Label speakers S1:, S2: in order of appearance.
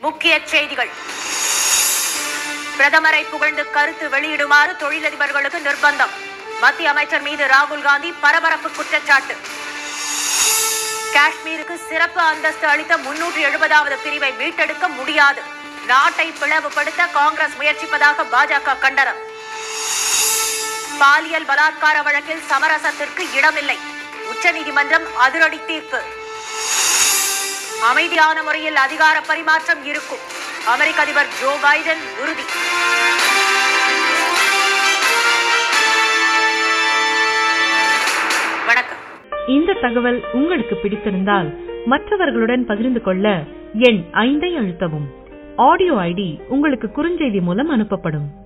S1: முக்கிய செய்திகள் பிரதமரை புகழ்ந்து கருத்து வெளியிடுமாறு தொழிலதிபர்களுக்கு நிர்பந்தம் மத்திய அமைச்சர் மீது ராகுல் காந்தி பரபரப்பு குற்றச்சாட்டு காஷ்மீருக்கு சிறப்பு அந்தஸ்து அளித்த முன்னூற்று எழுபதாவது பிரிவை மீட்டெடுக்க முடியாது நாட்டை பிளவுபடுத்த காங்கிரஸ் முயற்சிப்பதாக பாஜக கண்டனம் பாலியல் பலாத்கார வழக்கில் சமரசத்திற்கு இடமில்லை உச்சநீதிமன்றம் அதிரடி தீர்ப்பு அமைதியான முறையில் அதிகார பரிமாற்றம் இருக்கும் அமெரிக்க அதிபர் ஜோ பைடன் உறுதி வணக்கம்
S2: இந்த தகவல் உங்களுக்கு பிடித்திருந்தால் மற்றவர்களுடன் பகிர்ந்து கொள்ள எண் ஐந்தை அழுத்தவும் ஆடியோ ஐடி உங்களுக்கு குறுஞ்செய்தி மூலம் அனுப்பப்படும்